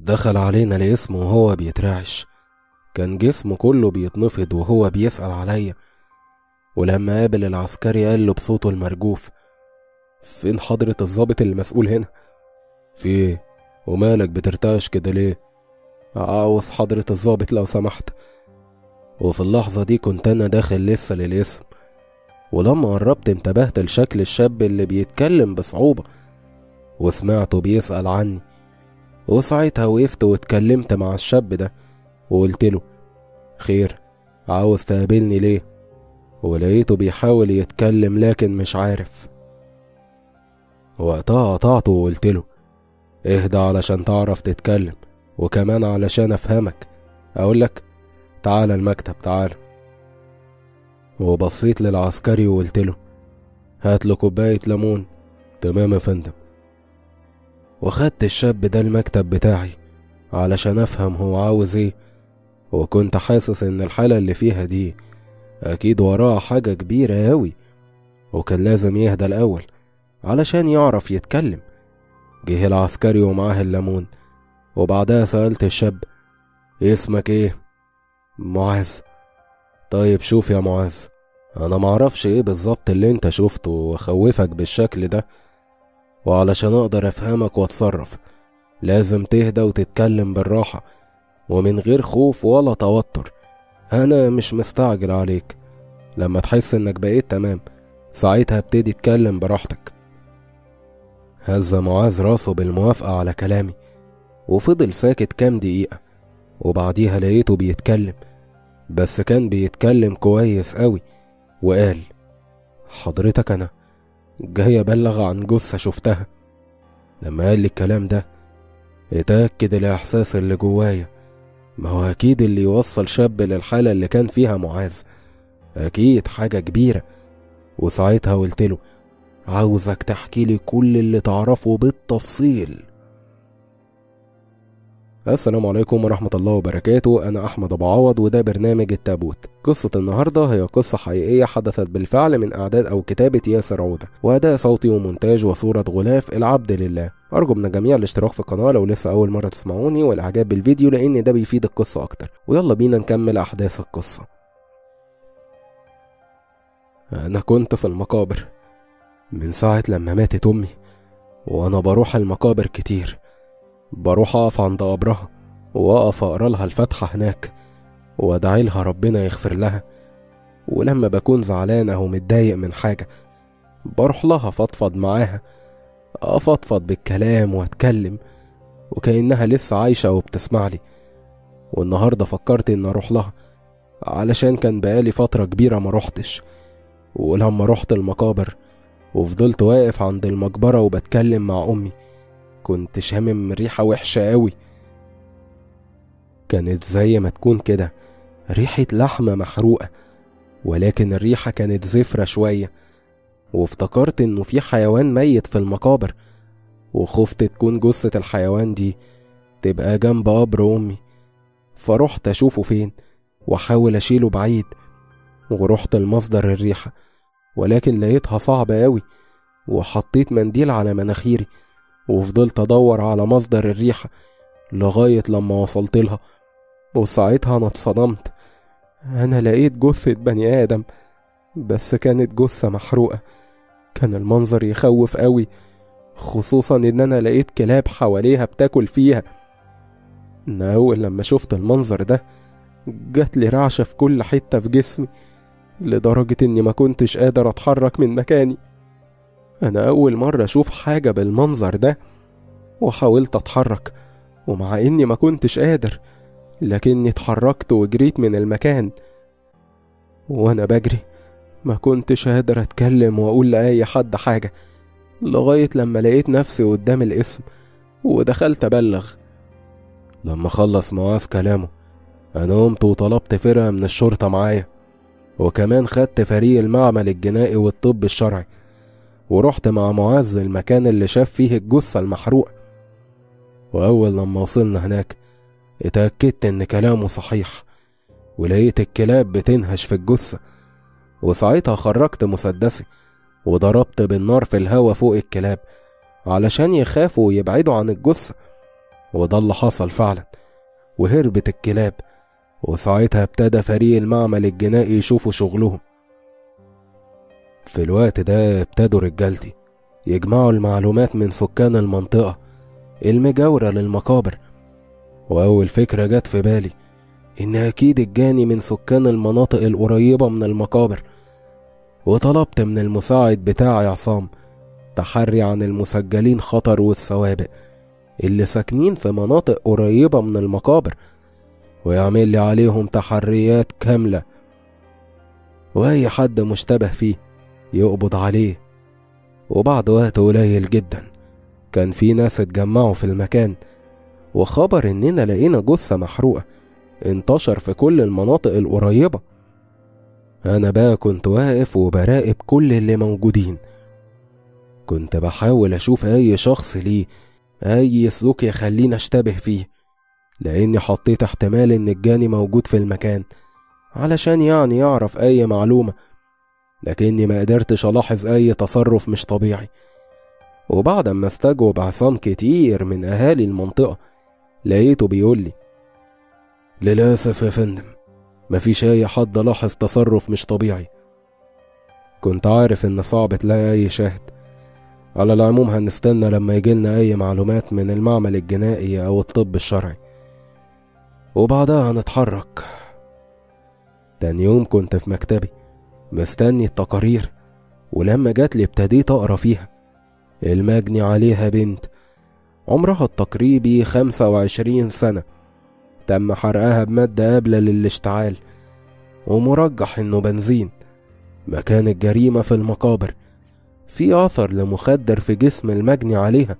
دخل علينا الاسم وهو بيترعش كان جسمه كله بيتنفض وهو بيسأل عليا ولما قابل العسكري قال له بصوته المرجوف فين حضرة الضابط المسؤول هنا في ايه ومالك بترتعش كده ليه عاوز حضرة الضابط لو سمحت وفي اللحظة دي كنت أنا داخل لسه للاسم ولما قربت انتبهت لشكل الشاب اللي بيتكلم بصعوبة وسمعته بيسأل عني وساعتها وقفت واتكلمت مع الشاب ده وقلت له خير عاوز تقابلني ليه ولقيته بيحاول يتكلم لكن مش عارف وقتها قطعته وقلت له اهدى علشان تعرف تتكلم وكمان علشان افهمك اقول لك تعال المكتب تعال وبصيت للعسكري وقلت له هات له كوباية ليمون تمام يا فندم وخدت الشاب ده المكتب بتاعي علشان افهم هو عاوز ايه وكنت حاسس ان الحالة اللي فيها دي اكيد وراها حاجة كبيرة اوي وكان لازم يهدى الاول علشان يعرف يتكلم جه العسكري ومعاه الليمون وبعدها سألت الشاب اسمك ايه معاذ طيب شوف يا معاذ انا معرفش ايه بالظبط اللي انت شفته وخوفك بالشكل ده وعلشان اقدر افهمك واتصرف لازم تهدى وتتكلم بالراحة ومن غير خوف ولا توتر انا مش مستعجل عليك لما تحس انك بقيت تمام ساعتها ابتدي اتكلم براحتك هز معاذ راسه بالموافقة على كلامي وفضل ساكت كام دقيقة وبعديها لقيته بيتكلم بس كان بيتكلم كويس قوي وقال حضرتك انا جاي ابلغ عن جثة شفتها لما قال لي الكلام ده اتأكد الإحساس اللي جوايا ما هو أكيد اللي يوصل شاب للحالة اللي كان فيها معاذ أكيد حاجة كبيرة وساعتها قلت له عاوزك تحكي لي كل اللي تعرفه بالتفصيل السلام عليكم ورحمة الله وبركاته أنا أحمد أبو عوض وده برنامج التابوت قصة النهاردة هي قصة حقيقية حدثت بالفعل من إعداد أو كتابة ياسر عودة وأداء صوتي ومونتاج وصورة غلاف العبد لله أرجو من الجميع الاشتراك في القناة لو لسه أول مرة تسمعوني والإعجاب بالفيديو لأن ده بيفيد القصة أكتر ويلا بينا نكمل أحداث القصة أنا كنت في المقابر من ساعة لما ماتت أمي وأنا بروح المقابر كتير بروح أقف عند قبرها وأقف أقرا لها الفاتحة هناك وأدعي لها ربنا يغفر لها ولما بكون زعلان أو متضايق من حاجة بروح لها فضفض معاها أفضفض بالكلام وأتكلم وكأنها لسه عايشة وبتسمع لي والنهاردة فكرت إن أروح لها علشان كان بقالي فترة كبيرة ما روحتش ولما روحت المقابر وفضلت واقف عند المقبرة وبتكلم مع أمي كنت شامم ريحة وحشة أوي كانت زي ما تكون كده ريحة لحمة محروقة ولكن الريحة كانت زفرة شوية وافتكرت إنه في حيوان ميت في المقابر وخفت تكون جثة الحيوان دي تبقى جنب قبر أمي فرحت أشوفه فين وأحاول أشيله بعيد ورحت لمصدر الريحة ولكن لقيتها صعبة أوي وحطيت منديل على مناخيري وفضلت أدور على مصدر الريحة لغاية لما وصلت لها وساعتها أنا اتصدمت أنا لقيت جثة بني آدم بس كانت جثة محروقة كان المنظر يخوف قوي خصوصا إن أنا لقيت كلاب حواليها بتاكل فيها أنا أول لما شفت المنظر ده جات لي رعشة في كل حتة في جسمي لدرجة إني ما كنتش قادر أتحرك من مكاني أنا أول مرة أشوف حاجة بالمنظر ده وحاولت أتحرك ومع إني ما كنتش قادر لكني اتحركت وجريت من المكان وأنا بجري ما كنتش قادر أتكلم وأقول لأي حد حاجة لغاية لما لقيت نفسي قدام الاسم ودخلت أبلغ لما خلص معاذ كلامه أنا قمت وطلبت فرقة من الشرطة معايا وكمان خدت فريق المعمل الجنائي والطب الشرعي ورحت مع معاذ المكان اللي شاف فيه الجثة المحروقة وأول لما وصلنا هناك اتأكدت إن كلامه صحيح ولقيت الكلاب بتنهش في الجثة وساعتها خرجت مسدسي وضربت بالنار في الهوا فوق الكلاب علشان يخافوا ويبعدوا عن الجثة وده اللي حصل فعلا وهربت الكلاب وساعتها ابتدى فريق المعمل الجنائي يشوفوا شغلهم في الوقت ده ابتدوا رجالتي يجمعوا المعلومات من سكان المنطقة المجاورة للمقابر وأول فكرة جت في بالي إن أكيد الجاني من سكان المناطق القريبة من المقابر وطلبت من المساعد بتاعي عصام تحري عن المسجلين خطر والسوابق اللي ساكنين في مناطق قريبة من المقابر ويعمل لي عليهم تحريات كاملة وأي حد مشتبه فيه يقبض عليه وبعد وقت قليل جدا كان في ناس اتجمعوا في المكان وخبر إننا لقينا جثة محروقة انتشر في كل المناطق القريبة أنا بقى كنت واقف وبراقب كل اللي موجودين كنت بحاول أشوف أي شخص ليه أي سلوك يخليني أشتبه فيه لأني حطيت احتمال إن الجاني موجود في المكان علشان يعني يعرف أي معلومة لكني ما قدرتش ألاحظ أي تصرف مش طبيعي وبعد ما استجوب عصام كتير من أهالي المنطقة لقيته بيقول لي للأسف يا فندم مفيش أي حد لاحظ تصرف مش طبيعي كنت عارف إن صعب تلاقي أي شاهد على العموم هنستنى لما يجيلنا أي معلومات من المعمل الجنائي أو الطب الشرعي وبعدها هنتحرك تاني يوم كنت في مكتبي مستني التقارير ولما جات لي ابتديت أقرأ فيها المجني عليها بنت عمرها التقريبي خمسة وعشرين سنة تم حرقها بمادة قابلة للاشتعال ومرجح إنه بنزين مكان الجريمة في المقابر في أثر لمخدر في جسم المجني عليها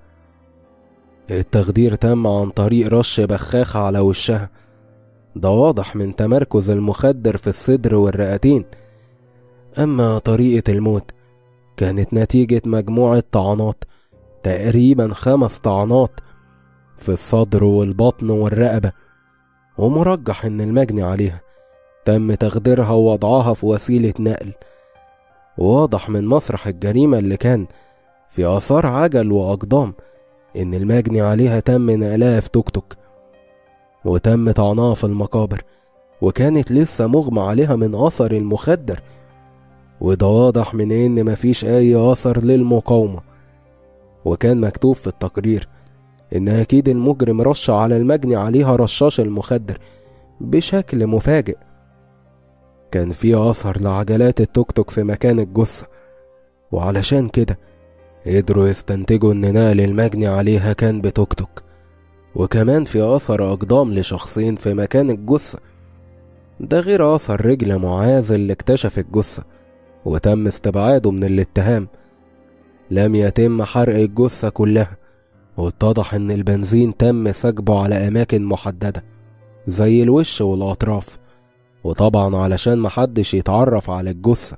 التخدير تم عن طريق رش بخاخة على وشها ده واضح من تمركز المخدر في الصدر والرئتين أما طريقة الموت كانت نتيجة مجموعة طعنات تقريبا خمس طعنات في الصدر والبطن والرقبة ومرجح إن المجني عليها تم تخديرها ووضعها في وسيلة نقل واضح من مسرح الجريمة اللي كان في آثار عجل وأقدام إن المجني عليها تم نقلها في توك توك وتم طعنها في المقابر وكانت لسه مغمى عليها من أثر المخدر وده واضح من إن مفيش أي أثر للمقاومة وكان مكتوب في التقرير إن أكيد المجرم رش على المجني عليها رشاش المخدر بشكل مفاجئ كان في أثر لعجلات التوك توك في مكان الجثة وعلشان كده قدروا يستنتجوا إن نقل المجني عليها كان بتوك توك وكمان في أثر أقدام لشخصين في مكان الجثة ده غير أثر رجل معاذ اللي اكتشف الجثة وتم استبعاده من الاتهام لم يتم حرق الجثة كلها واتضح إن البنزين تم سكبه على أماكن محددة زي الوش والأطراف وطبعا علشان محدش يتعرف على الجثة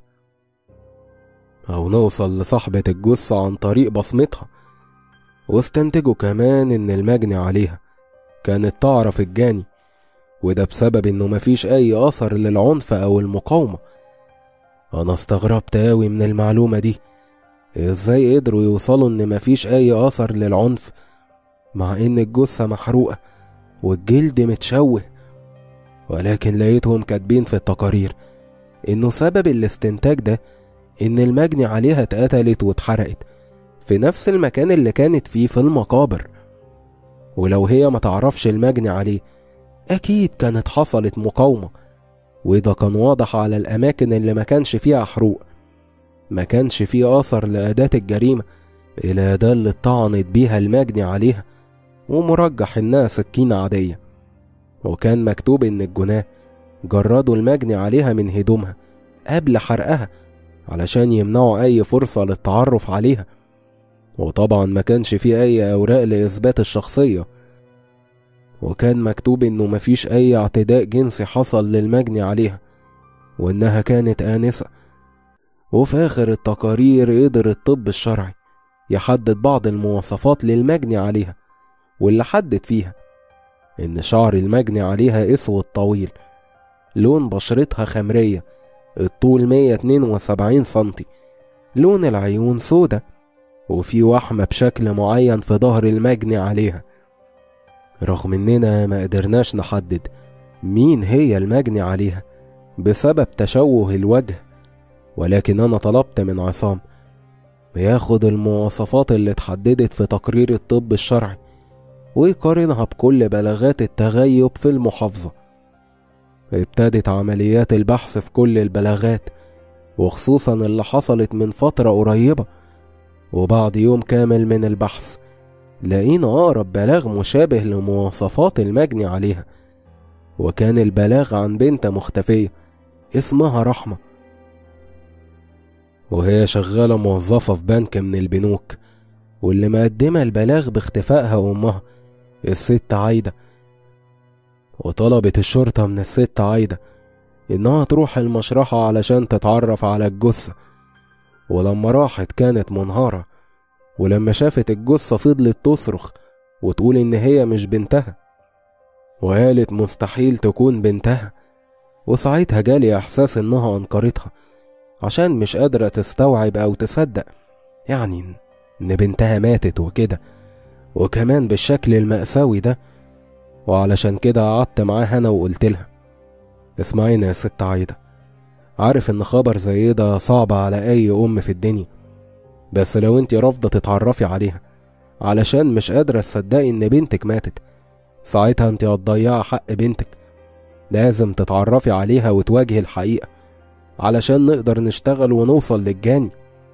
أو نوصل لصاحبة الجثة عن طريق بصمتها واستنتجوا كمان إن المجني عليها كانت تعرف الجاني وده بسبب إنه مفيش أي أثر للعنف أو المقاومة أنا استغربت أوي من المعلومة دي إزاي قدروا يوصلوا إن مفيش أي أثر للعنف مع إن الجثة محروقة والجلد متشوه ولكن لقيتهم كاتبين في التقارير إنه سبب الاستنتاج ده إن المجني عليها اتقتلت واتحرقت في نفس المكان اللي كانت فيه في المقابر ولو هي ما تعرفش المجني عليه أكيد كانت حصلت مقاومة وده كان واضح على الأماكن اللي ما كانش فيها حروق ما كانش فيه أثر لأداة الجريمة الأداة اللي اتطعنت بيها المجني عليها ومرجح إنها سكينة عادية وكان مكتوب إن الجناه جردوا المجني عليها من هدومها قبل حرقها علشان يمنعوا أي فرصة للتعرف عليها وطبعا ما كانش فيه أي أوراق لإثبات الشخصية وكان مكتوب إنه مفيش أي اعتداء جنسي حصل للمجني عليها وإنها كانت آنسة وفي آخر التقارير قدر الطب الشرعي يحدد بعض المواصفات للمجني عليها واللي حدد فيها إن شعر المجني عليها أسود طويل لون بشرتها خمرية الطول 172 سنتي لون العيون سودة وفي وحمة بشكل معين في ظهر المجني عليها رغم إننا ما قدرناش نحدد مين هي المجني عليها بسبب تشوه الوجه ولكن أنا طلبت من عصام ياخد المواصفات اللي اتحددت في تقرير الطب الشرعي ويقارنها بكل بلاغات التغيب في المحافظة ابتدت عمليات البحث في كل البلاغات وخصوصا اللي حصلت من فترة قريبة وبعد يوم كامل من البحث لقينا أقرب بلاغ مشابه لمواصفات المجني عليها وكان البلاغ عن بنت مختفية اسمها رحمة وهي شغالة موظفة في بنك من البنوك واللي مقدمة البلاغ باختفائها أمها الست عايدة وطلبت الشرطة من الست عايدة إنها تروح المشرحة علشان تتعرف على الجثة ولما راحت كانت منهارة ولما شافت الجثة فضلت تصرخ وتقول إن هي مش بنتها وقالت مستحيل تكون بنتها وساعتها جالي إحساس إنها أنكرتها عشان مش قادرة تستوعب أو تصدق يعني إن بنتها ماتت وكده وكمان بالشكل المأساوي ده وعلشان كده قعدت معاها أنا وقلت لها اسمعينا يا ست عايدة عارف إن خبر زي ده صعب على أي أم في الدنيا بس لو انت رافضة تتعرفي عليها علشان مش قادرة تصدقي إن بنتك ماتت ساعتها انت هتضيعي حق بنتك لازم تتعرفي عليها وتواجهي الحقيقة علشان نقدر نشتغل ونوصل للجاني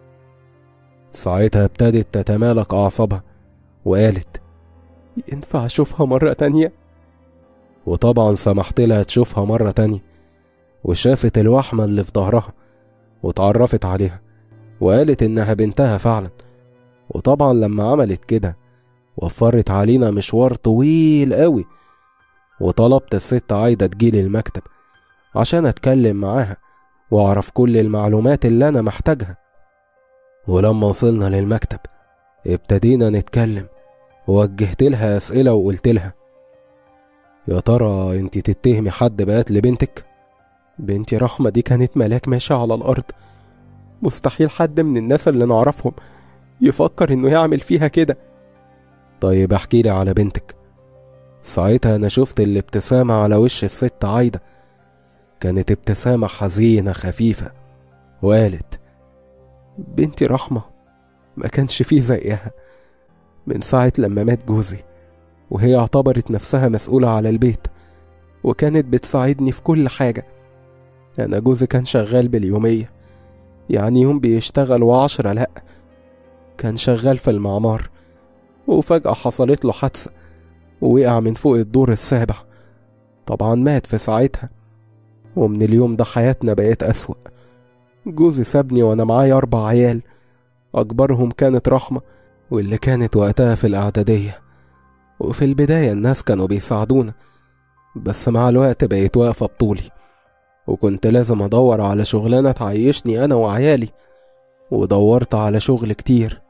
ساعتها ابتدت تتمالك أعصابها وقالت ينفع أشوفها مرة تانية؟ وطبعا سمحت لها تشوفها مرة تانية وشافت الوحمة اللي في ظهرها واتعرفت عليها وقالت إنها بنتها فعلا وطبعا لما عملت كده وفرت علينا مشوار طويل قوي وطلبت الست عايدة تجيلي المكتب عشان أتكلم معاها وأعرف كل المعلومات اللي أنا محتاجها ولما وصلنا للمكتب ابتدينا نتكلم ووجهت لها أسئلة وقلت لها يا ترى انت تتهمي حد بقتل بنتك؟ بنتي رحمة دي كانت ملاك ماشية على الأرض مستحيل حد من الناس اللي نعرفهم يفكر إنه يعمل فيها كده طيب احكي لي على بنتك ساعتها أنا شفت الابتسامة على وش الست عايدة كانت ابتسامة حزينة خفيفة وقالت بنتي رحمة ما كانش فيه زيها من ساعة لما مات جوزي وهي اعتبرت نفسها مسؤولة على البيت وكانت بتساعدني في كل حاجة أنا جوزي كان شغال باليومية يعني يوم بيشتغل وعشرة لأ كان شغال في المعمار وفجأة حصلت له حادثة ووقع من فوق الدور السابع طبعا مات في ساعتها ومن اليوم ده حياتنا بقت أسوأ جوزي سابني وأنا معايا أربع عيال أكبرهم كانت رحمة واللي كانت وقتها في الإعدادية وفي البداية الناس كانوا بيساعدونا بس مع الوقت بقيت واقفة بطولي وكنت لازم أدور على شغلانة تعيشني أنا وعيالي ودورت على شغل كتير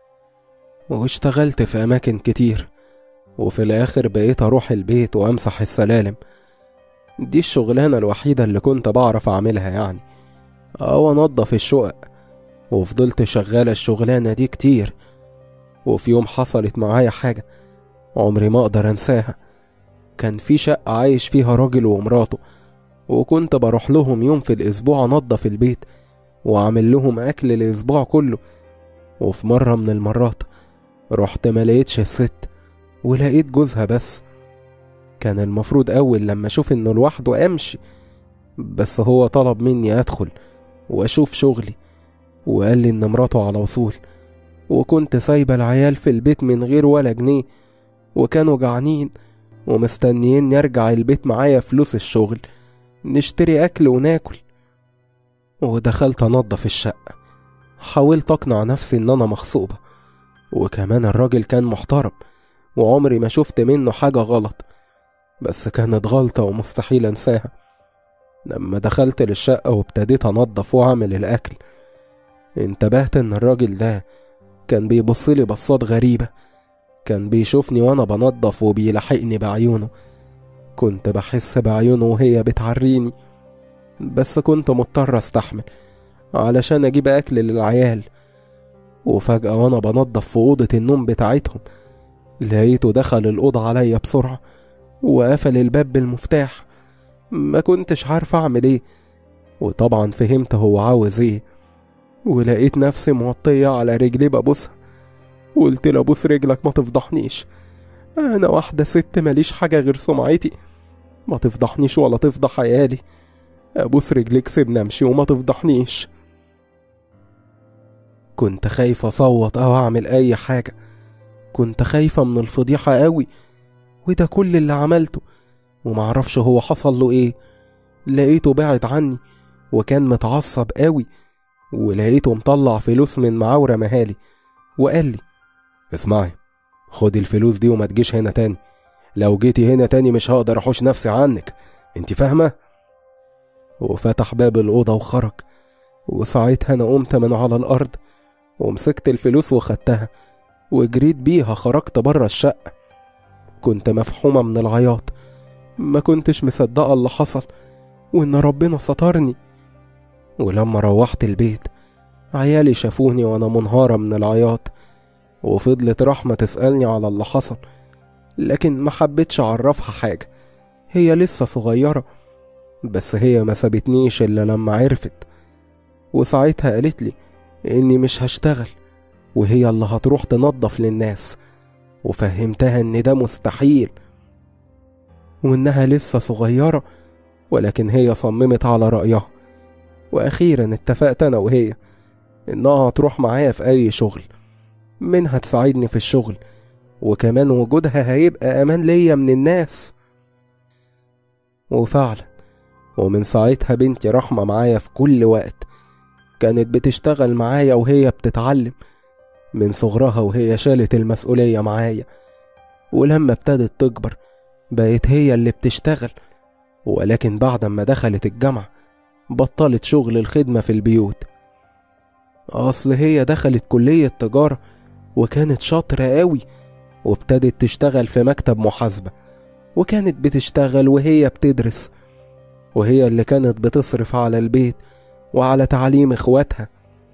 واشتغلت في أماكن كتير وفي الآخر بقيت أروح البيت وأمسح السلالم دي الشغلانة الوحيدة اللي كنت بعرف أعملها يعني أو أنضف الشقق وفضلت شغالة الشغلانة دي كتير وفي يوم حصلت معايا حاجة عمري ما أقدر أنساها كان في شقة عايش فيها راجل ومراته وكنت بروح لهم يوم في الأسبوع أنضف البيت وأعمل لهم أكل الأسبوع كله وفي مرة من المرات رحت ملقيتش الست ولقيت جوزها بس كان المفروض أول لما أشوف إنه لوحده أمشي بس هو طلب مني أدخل وأشوف شغلي وقال لي إن مراته على وصول وكنت سايبة العيال في البيت من غير ولا جنيه وكانوا جعانين ومستنيين نرجع البيت معايا فلوس الشغل نشتري أكل وناكل ودخلت أنضف الشقة حاولت أقنع نفسي إن أنا مغصوبة وكمان الراجل كان محترم وعمري ما شفت منه حاجة غلط بس كانت غلطة ومستحيل أنساها لما دخلت للشقة وابتديت أنضف وأعمل الأكل انتبهت إن الراجل ده كان بيبصلي بصات غريبة كان بيشوفني وأنا بنضف وبيلاحقني بعيونه كنت بحس بعيونه وهي بتعريني بس كنت مضطر استحمل علشان أجيب أكل للعيال وفجأة وأنا بنضف في أوضة النوم بتاعتهم لقيته دخل الأوضة عليا بسرعة وقفل الباب بالمفتاح ما كنتش عارف أعمل إيه وطبعا فهمت هو عاوز إيه ولقيت نفسي موطية على رجلي ببوسها وقلت له بوس رجلك ما تفضحنيش أنا واحدة ست ماليش حاجة غير سمعتي ما تفضحنيش ولا تفضح عيالي أبوس رجليك سيبني أمشي وما تفضحنيش كنت خايفة أصوت أو أعمل أي حاجة كنت خايفة من الفضيحة قوي وده كل اللي عملته ومعرفش هو حصل له ايه لقيته بعد عني وكان متعصب قوي ولقيته مطلع فلوس من معاه ورماها لي وقال لي اسمعي خدي الفلوس دي وما تجيش هنا تاني لو جيتي هنا تاني مش هقدر احوش نفسي عنك انت فاهمة وفتح باب الأوضة وخرج وساعتها أنا قمت من على الأرض ومسكت الفلوس وخدتها وجريت بيها خرجت بره الشقة كنت مفحومة من العياط ما كنتش مصدقة اللي حصل وإن ربنا سترني ولما روحت البيت عيالي شافوني وأنا منهارة من العياط وفضلت رحمة تسألني على اللي حصل لكن ما حبيتش أعرفها حاجة هي لسه صغيرة بس هي ما سابتنيش إلا لما عرفت وساعتها قالت لي إني مش هشتغل وهي اللي هتروح تنظف للناس وفهمتها إن ده مستحيل وإنها لسه صغيرة ولكن هي صممت على رأيها وأخيرا اتفقت أنا وهي إنها هتروح معايا في أي شغل منها تساعدني في الشغل وكمان وجودها هيبقى أمان ليا من الناس وفعلا ومن ساعتها بنتي رحمة معايا في كل وقت كانت بتشتغل معايا وهي بتتعلم من صغرها وهي شالت المسؤولية معايا ولما ابتدت تكبر بقت هي اللي بتشتغل ولكن بعد ما دخلت الجامعة بطلت شغل الخدمة في البيوت أصل هي دخلت كلية تجارة وكانت شاطرة قوي وابتدت تشتغل في مكتب محاسبة وكانت بتشتغل وهي بتدرس وهي اللي كانت بتصرف على البيت وعلى تعليم اخواتها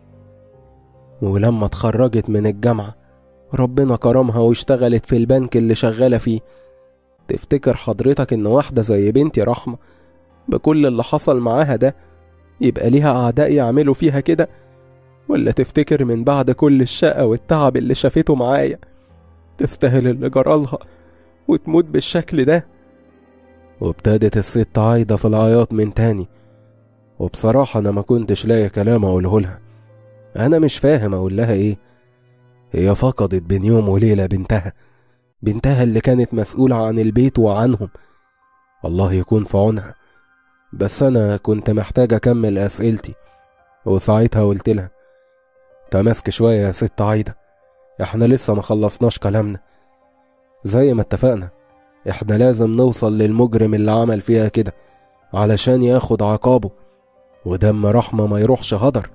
ولما اتخرجت من الجامعة ربنا كرمها واشتغلت في البنك اللي شغالة فيه تفتكر حضرتك ان واحدة زي بنتي رحمة بكل اللي حصل معاها ده يبقى ليها أعداء يعملوا فيها كده ولا تفتكر من بعد كل الشقة والتعب اللي شافته معايا تستاهل اللي جرالها وتموت بالشكل ده وابتدت الست عايدة في العياط من تاني وبصراحة أنا ما كنتش لاقي كلام أقوله لها أنا مش فاهم أقول لها إيه هي فقدت بين يوم وليلة بنتها بنتها اللي كانت مسؤولة عن البيت وعنهم الله يكون في عونها بس أنا كنت محتاج أكمل أسئلتي وساعتها قلت لها تماسك شوية يا ست عايدة احنا لسه ما خلصناش كلامنا زي ما اتفقنا احنا لازم نوصل للمجرم اللي عمل فيها كده علشان ياخد عقابه ودم رحمة ما يروحش هدر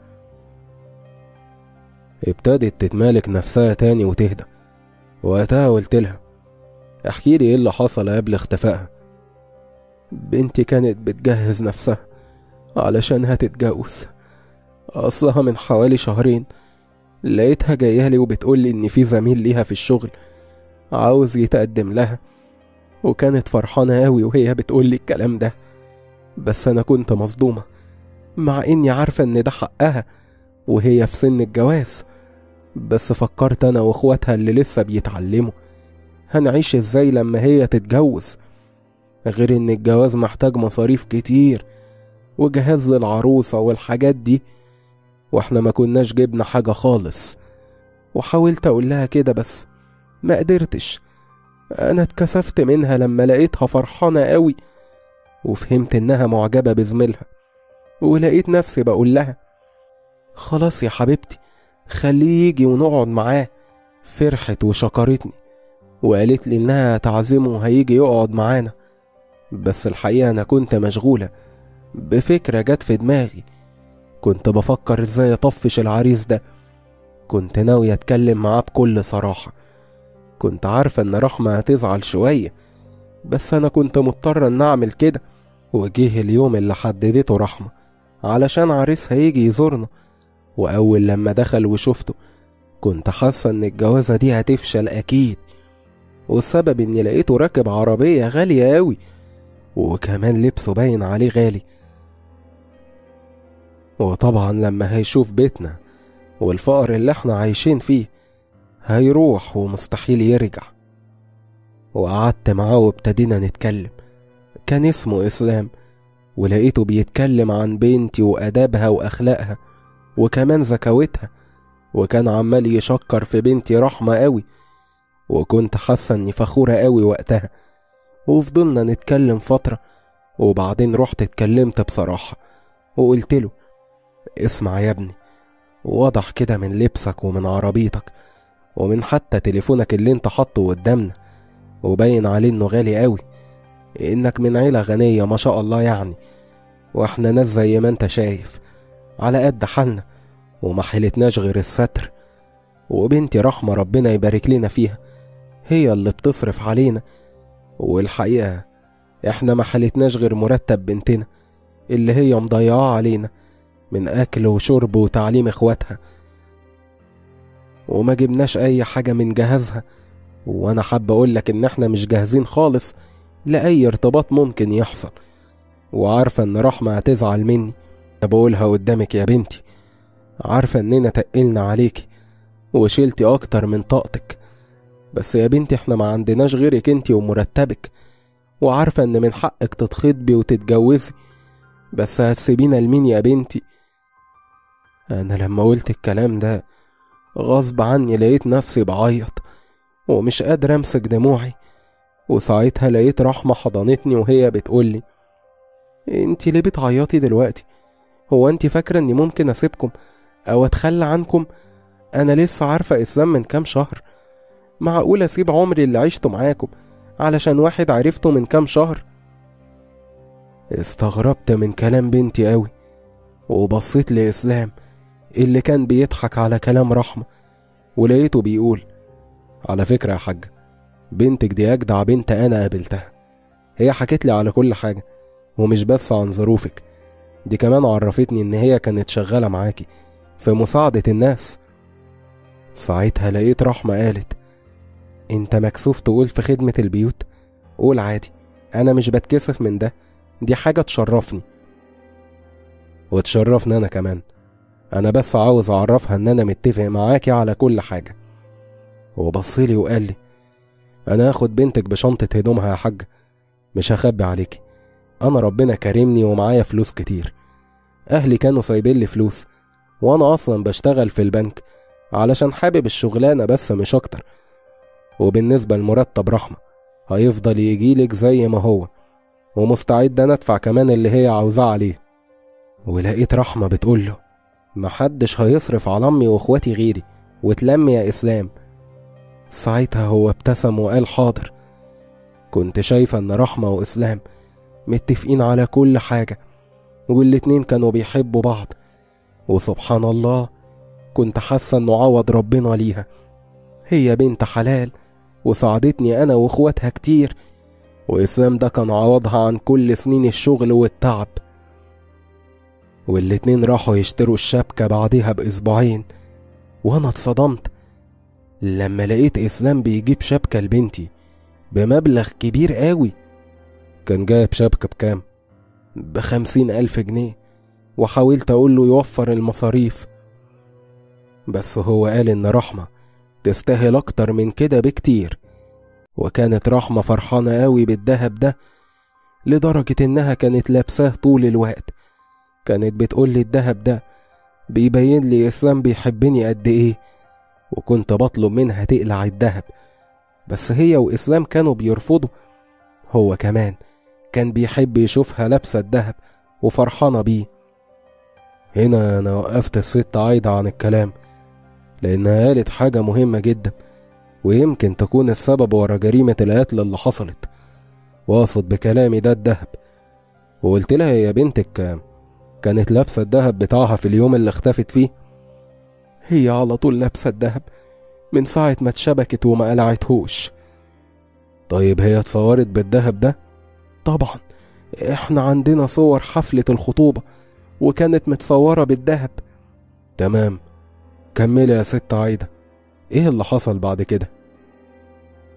ابتدت تتمالك نفسها تاني وتهدى وقتها قلت لها احكي لي ايه اللي حصل قبل اختفائها بنتي كانت بتجهز نفسها علشان هتتجوز اصلها من حوالي شهرين لقيتها جايالي وبتقولي ان في زميل ليها في الشغل عاوز يتقدم لها وكانت فرحانة أوي وهي بتقولي الكلام ده بس أنا كنت مصدومة مع إني عارفة إن ده حقها وهي في سن الجواز بس فكرت أنا وإخواتها اللي لسه بيتعلموا هنعيش إزاي لما هي تتجوز غير إن الجواز محتاج مصاريف كتير وجهاز العروسة والحاجات دي واحنا ما كناش جبنا حاجة خالص وحاولت أقول لها كده بس ما قدرتش أنا اتكسفت منها لما لقيتها فرحانة قوي وفهمت إنها معجبة بزميلها ولقيت نفسي بقول لها خلاص يا حبيبتي خليه يجي ونقعد معاه فرحت وشكرتني وقالت لي إنها تعزمه وهيجي يقعد معانا بس الحقيقة أنا كنت مشغولة بفكرة جت في دماغي كنت بفكر ازاي اطفش العريس ده كنت ناوي اتكلم معاه بكل صراحة كنت عارفة ان رحمة هتزعل شوية بس انا كنت مضطر ان اعمل كده وجه اليوم اللي حددته رحمة علشان عريسها يجي يزورنا واول لما دخل وشفته كنت حاسة ان الجوازة دي هتفشل اكيد والسبب اني لقيته راكب عربية غالية اوي وكمان لبسه باين عليه غالي وطبعا لما هيشوف بيتنا والفقر اللي احنا عايشين فيه هيروح ومستحيل يرجع وقعدت معاه وابتدينا نتكلم كان اسمه إسلام ولقيته بيتكلم عن بنتي وأدابها وأخلاقها وكمان زكاوتها وكان عمال يشكر في بنتي رحمة قوي وكنت حاسة إني فخورة قوي وقتها وفضلنا نتكلم فترة وبعدين رحت اتكلمت بصراحة وقلت له اسمع يا ابني واضح كده من لبسك ومن عربيتك ومن حتى تليفونك اللي انت حاطه قدامنا وباين عليه انه غالي قوي انك من عيلة غنية ما شاء الله يعني واحنا ناس زي ما انت شايف على قد حالنا وما حيلتناش غير الستر وبنتي رحمة ربنا يبارك لنا فيها هي اللي بتصرف علينا والحقيقة احنا ما حلتناش غير مرتب بنتنا اللي هي مضيعاه علينا من أكل وشرب وتعليم إخواتها وما جبناش أي حاجة من جهازها وأنا حابة أقولك إن إحنا مش جاهزين خالص لأي ارتباط ممكن يحصل وعارفة إن رحمة هتزعل مني بقولها قدامك يا بنتي عارفة إننا تقلنا عليكي وشيلتي أكتر من طاقتك بس يا بنتي إحنا ما عندناش غيرك إنتي ومرتبك وعارفة إن من حقك تتخطبي وتتجوزي بس هتسيبينا لمين يا بنتي أنا لما قلت الكلام ده غصب عني لقيت نفسي بعيط ومش قادر أمسك دموعي وساعتها لقيت رحمة حضنتني وهي بتقولي انتي ليه بتعيطي دلوقتي هو انتي فاكرة اني ممكن اسيبكم او اتخلى عنكم انا لسه عارفة اسلام من كام شهر معقول اسيب عمري اللي عشته معاكم علشان واحد عرفته من كام شهر استغربت من كلام بنتي قوي وبصيت لإسلام اللي كان بيضحك على كلام رحمة ولقيته بيقول على فكرة يا حاج بنتك دي أجدع بنت أنا قابلتها هي حكت لي على كل حاجة ومش بس عن ظروفك دي كمان عرفتني إن هي كانت شغالة معاكي في مساعدة الناس ساعتها لقيت رحمة قالت انت مكسوف تقول في خدمة البيوت قول عادي انا مش بتكسف من ده دي حاجة تشرفني وتشرفني انا كمان انا بس عاوز اعرفها ان انا متفق معاكي على كل حاجة وبصلي وقال لي انا هاخد بنتك بشنطة هدومها يا حاج مش هخبي عليكي انا ربنا كرمني ومعايا فلوس كتير اهلي كانوا سايبين لي فلوس وانا اصلا بشتغل في البنك علشان حابب الشغلانة بس مش اكتر وبالنسبة لمرتب رحمة هيفضل يجيلك زي ما هو ومستعد انا ادفع كمان اللي هي عاوزاه عليه ولقيت رحمة بتقوله محدش هيصرف على امي واخواتي غيري وتلم يا اسلام ساعتها هو ابتسم وقال حاضر كنت شايفة ان رحمة واسلام متفقين على كل حاجة والاتنين كانوا بيحبوا بعض وسبحان الله كنت حاسة انه عوض ربنا ليها هي بنت حلال وساعدتني انا واخواتها كتير واسلام ده كان عوضها عن كل سنين الشغل والتعب والاتنين راحوا يشتروا الشبكة بعديها بأسبوعين وأنا اتصدمت لما لقيت إسلام بيجيب شبكة لبنتي بمبلغ كبير قوي كان جايب شبكة بكام؟ بخمسين ألف جنيه وحاولت أقول له يوفر المصاريف بس هو قال إن رحمة تستاهل أكتر من كده بكتير وكانت رحمة فرحانة قوي بالدهب ده لدرجة إنها كانت لابساه طول الوقت كانت بتقولي الدهب ده بيبين لي إسلام بيحبني قد إيه وكنت بطلب منها تقلع الدهب بس هي وإسلام كانوا بيرفضوا هو كمان كان بيحب يشوفها لابسة الدهب وفرحانة بيه هنا أنا وقفت الست عايدة عن الكلام لأنها قالت حاجة مهمة جدا ويمكن تكون السبب ورا جريمة القتل اللي حصلت واقصد بكلامي ده الدهب وقلت لها يا بنتك كانت لابسة الدهب بتاعها في اليوم اللي اختفت فيه هي على طول لابسة الدهب من ساعة ما اتشبكت وما قلعتهوش طيب هي اتصورت بالدهب ده طبعا احنا عندنا صور حفلة الخطوبة وكانت متصورة بالدهب تمام كملي يا ست عايدة ايه اللي حصل بعد كده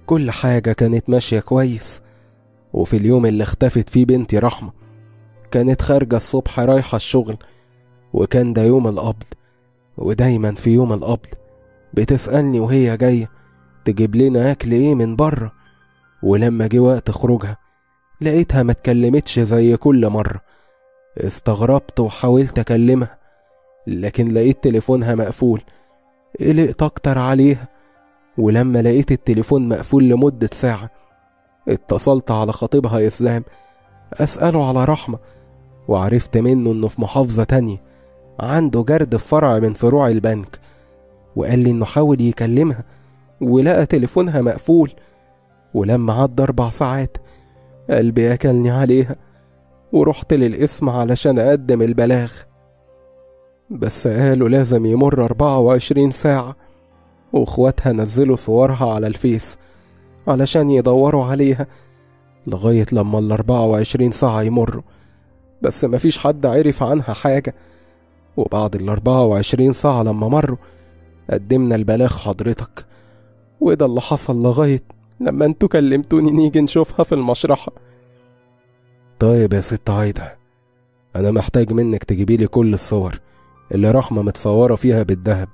كل حاجة كانت ماشية كويس وفي اليوم اللي اختفت فيه بنتي رحمة كانت خارجة الصبح رايحة الشغل وكان ده يوم القبض ودايما في يوم القبض بتسألني وهي جاية تجيب لنا أكل إيه من بره ولما جه وقت خروجها لقيتها ما اتكلمتش زي كل مرة استغربت وحاولت أكلمها لكن لقيت تليفونها مقفول قلقت أكتر عليها ولما لقيت التليفون مقفول لمدة ساعة اتصلت على خطيبها إسلام أسأله على رحمة وعرفت منه إنه في محافظة تانية عنده جرد في فرع من فروع البنك وقال لي إنه حاول يكلمها ولقى تليفونها مقفول ولما عدى أربع ساعات قلبي أكلني عليها ورحت للقسم علشان أقدم البلاغ بس قالوا لازم يمر أربعة وعشرين ساعة وإخواتها نزلوا صورها على الفيس علشان يدوروا عليها لغاية لما الأربعة وعشرين ساعة يمروا بس مفيش حد عرف عنها حاجة وبعد الأربعة وعشرين ساعة لما مروا قدمنا البلاغ حضرتك وده اللي حصل لغاية لما انتوا كلمتوني نيجي نشوفها في المشرحة طيب يا ست عايدة أنا محتاج منك تجيبيلي كل الصور اللي رحمة متصورة فيها بالدهب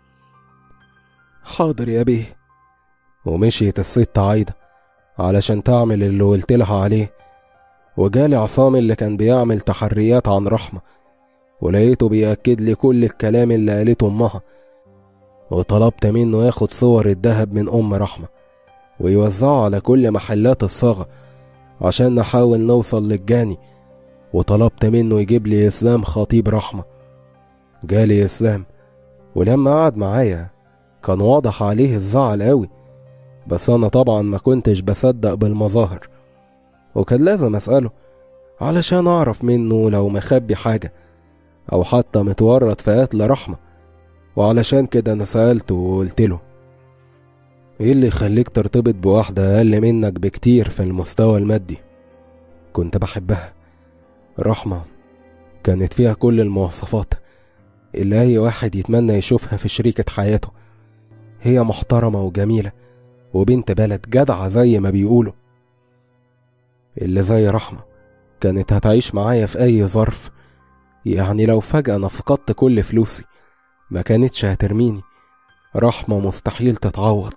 حاضر يا بيه ومشيت الست عايدة علشان تعمل اللي قلت لها عليه وجالي عصام اللي كان بيعمل تحريات عن رحمة ولقيته بيأكد لي كل الكلام اللي قالته أمها وطلبت منه ياخد صور الدهب من أم رحمة ويوزعه على كل محلات الصاغة عشان نحاول نوصل للجاني وطلبت منه يجيب لي إسلام خطيب رحمة جالي إسلام ولما قعد معايا كان واضح عليه الزعل قوي بس أنا طبعا ما كنتش بصدق بالمظاهر وكان لازم أسأله علشان أعرف منه لو مخبي حاجة أو حتى متورط في قتل رحمة وعلشان كده أنا سألته وقلت له إيه اللي يخليك ترتبط بواحدة أقل منك بكتير في المستوى المادي كنت بحبها رحمة كانت فيها كل المواصفات اللي أي واحد يتمنى يشوفها في شريكة حياته هي محترمة وجميلة وبنت بلد جدعة زي ما بيقولوا اللي زي رحمة كانت هتعيش معايا في أي ظرف يعني لو فجأة أنا فقدت كل فلوسي ما كانتش هترميني رحمة مستحيل تتعوض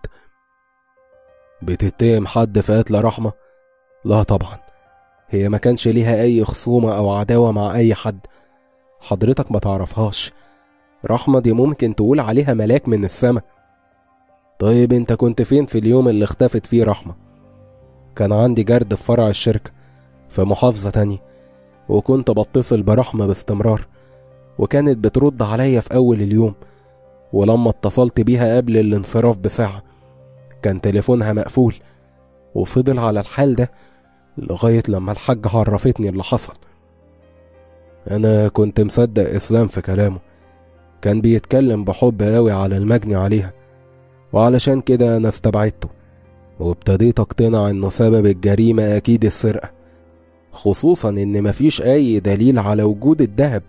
بتتهم حد في قتل رحمة؟ لا طبعا هي ما كانش ليها أي خصومة أو عداوة مع أي حد حضرتك ما تعرفهاش رحمة دي ممكن تقول عليها ملاك من السما طيب انت كنت فين في اليوم اللي اختفت فيه رحمة كان عندي جرد في فرع الشركة في محافظة تانية وكنت بتصل برحمة باستمرار وكانت بترد عليا في أول اليوم ولما اتصلت بيها قبل الانصراف بساعة كان تليفونها مقفول وفضل على الحال ده لغاية لما الحاج عرفتني اللي حصل أنا كنت مصدق إسلام في كلامه كان بيتكلم بحب قوي على المجني عليها وعلشان كده أنا استبعدته وابتديت أقتنع إنه سبب الجريمة أكيد السرقة خصوصا إن مفيش أي دليل على وجود الدهب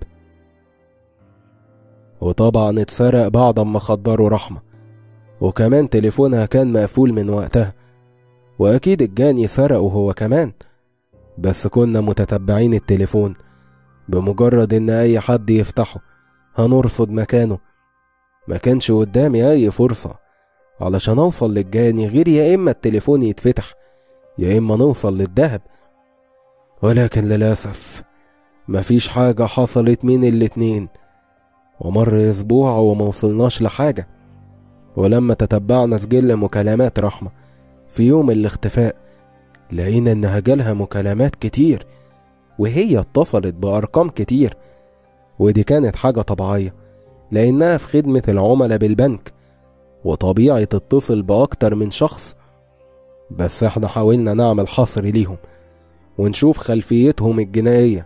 وطبعا اتسرق بعد ما خدروا رحمة وكمان تليفونها كان مقفول من وقتها وأكيد الجاني سرقه هو كمان بس كنا متتبعين التليفون بمجرد إن أي حد يفتحه هنرصد مكانه ما كانش قدامي أي فرصة علشان أوصل للجاني غير يا إما التليفون يتفتح يا إما نوصل للدهب ولكن للأسف مفيش حاجة حصلت من الاتنين ومر أسبوع وموصلناش لحاجة ولما تتبعنا سجل مكالمات رحمة في يوم الاختفاء لقينا إنها جالها مكالمات كتير وهي اتصلت بأرقام كتير ودي كانت حاجة طبيعية لأنها في خدمة العملاء بالبنك وطبيعي تتصل بأكتر من شخص بس احنا حاولنا نعمل حصر ليهم ونشوف خلفيتهم الجنائية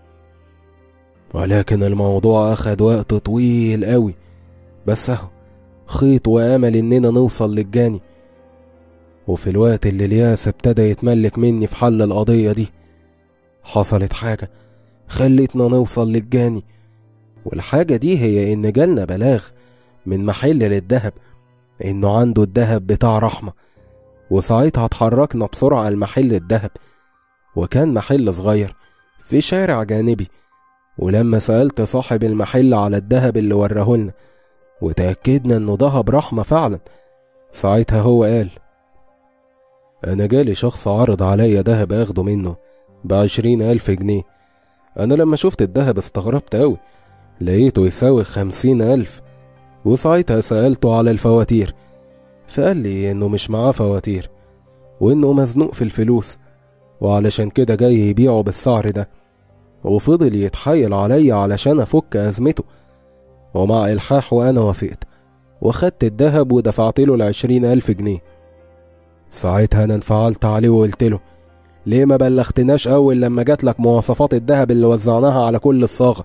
ولكن الموضوع أخد وقت طويل قوي بس اهو خيط وأمل إننا نوصل للجاني وفي الوقت اللي الياس ابتدى يتملك مني في حل القضية دي حصلت حاجة خلتنا نوصل للجاني والحاجة دي هي إن جالنا بلاغ من محل للذهب إنه عنده الذهب بتاع رحمة وساعتها اتحركنا بسرعة لمحل الدهب وكان محل صغير في شارع جانبي ولما سألت صاحب المحل على الدهب اللي ورهولنا وتأكدنا انه دهب رحمة فعلا ساعتها هو قال أنا جالي شخص عرض عليا دهب أخده منه بعشرين ألف جنيه أنا لما شفت الدهب استغربت أوي لقيته يساوي خمسين ألف وساعتها سألته على الفواتير فقال لي إنه مش معاه فواتير وإنه مزنوق في الفلوس وعلشان كده جاي يبيعه بالسعر ده وفضل يتحايل عليا علشان أفك أزمته ومع إلحاح وأنا وافقت وخدت الدهب ودفعت له العشرين ألف جنيه ساعتها أنا انفعلت عليه وقلت له ليه ما بلغتناش أول لما جات لك مواصفات الدهب اللي وزعناها على كل الصاغة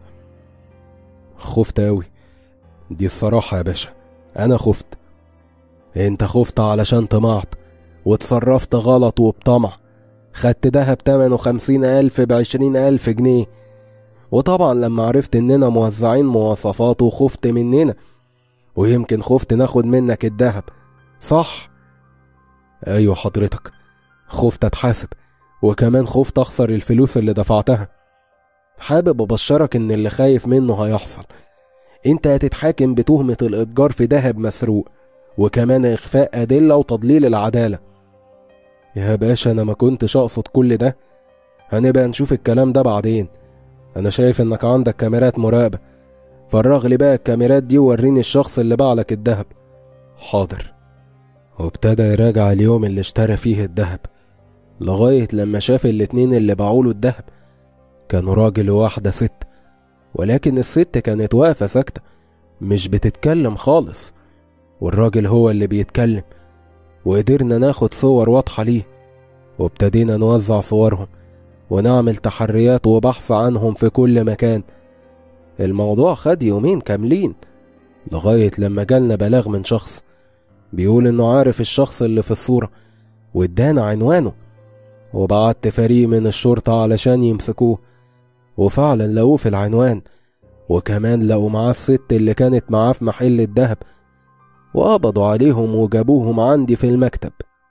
خفت أوي دي الصراحة يا باشا أنا خفت أنت خفت علشان طمعت وتصرفت غلط وبطمع خدت دهب تمنه خمسين ألف بعشرين ألف جنيه وطبعا لما عرفت إننا موزعين مواصفات وخفت مننا ويمكن خفت ناخد منك الدهب صح أيوة حضرتك خفت أتحاسب وكمان خفت أخسر الفلوس اللي دفعتها حابب أبشرك إن اللي خايف منه هيحصل أنت هتتحاكم بتهمة الإتجار في دهب مسروق وكمان إخفاء أدلة وتضليل العدالة يا باشا أنا ما كنتش أقصد كل ده هنبقى نشوف الكلام ده بعدين أنا شايف إنك عندك كاميرات مراقبة فرغ لي بقى الكاميرات دي ووريني الشخص اللي باعلك الدهب حاضر وابتدى يراجع اليوم اللي اشترى فيه الدهب لغاية لما شاف الاتنين اللي باعوله الدهب كانوا راجل وواحدة ست ولكن الست كانت واقفة ساكتة مش بتتكلم خالص والراجل هو اللي بيتكلم وقدرنا ناخد صور واضحة ليه وابتدينا نوزع صورهم ونعمل تحريات وبحث عنهم في كل مكان الموضوع خد يومين كاملين لغاية لما جالنا بلاغ من شخص بيقول انه عارف الشخص اللي في الصورة وادانا عنوانه وبعت فريق من الشرطة علشان يمسكوه وفعلا لقوه في العنوان وكمان لقوا معاه الست اللي كانت معاه في محل الدهب وقبضوا عليهم وجابوهم عندي في المكتب